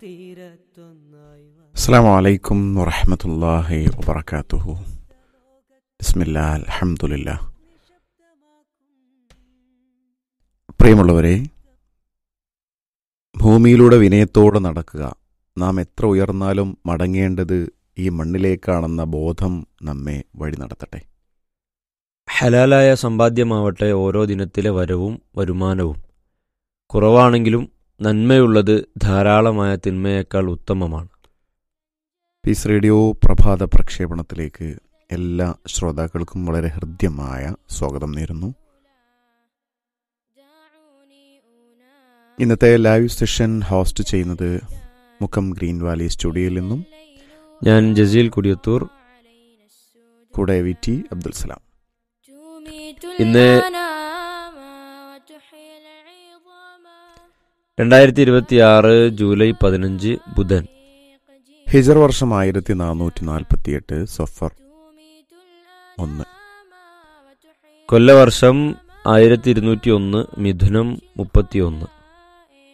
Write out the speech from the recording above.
അസ്സാം വലൈക്കും വറഹമത്തല്ലാഹി വബർക്കാത്തുഹു ബിസ്മില്ലാ അൽഹംദുലില്ലാ പ്രിയമുള്ളവരെ ഭൂമിയിലൂടെ വിനയത്തോടെ നടക്കുക നാം എത്ര ഉയർന്നാലും മടങ്ങേണ്ടത് ഈ മണ്ണിലേക്കാണെന്ന ബോധം നമ്മെ വഴി നടത്തട്ടെ ഹലാലായ സമ്പാദ്യമാവട്ടെ ഓരോ ദിനത്തിലെ വരവും വരുമാനവും കുറവാണെങ്കിലും നന്മയുള്ളത് ധാരാളമായ തിന്മയേക്കാൾ ഉത്തമമാണ് പീസ് റേഡിയോ പ്രഭാത പ്രക്ഷേപണത്തിലേക്ക് എല്ലാ ശ്രോതാക്കൾക്കും വളരെ ഹൃദ്യമായ സ്വാഗതം നേരുന്നു ഇന്നത്തെ ലൈവ് സെഷൻ ഹോസ്റ്റ് ചെയ്യുന്നത് മുക്കം ഗ്രീൻ വാലി സ്റ്റുഡിയോയിൽ നിന്നും ഞാൻ ജസീൽ കുടിയത്തൂർ കൂടെ വി ടി അബ്ദുൽ സലാം ഇന്ന് രണ്ടായിരത്തി ഇരുപത്തി ആറ് ജൂലൈ പതിനഞ്ച് ബുധൻ ഹിജർ വർഷം ആയിരത്തി നാനൂറ്റി നാൽപ്പത്തിയെട്ട് സഫർ ഒന്ന് കൊല്ലവർഷം ആയിരത്തി ഇരുന്നൂറ്റി ഒന്ന് മിഥുനം മുപ്പത്തിയൊന്ന്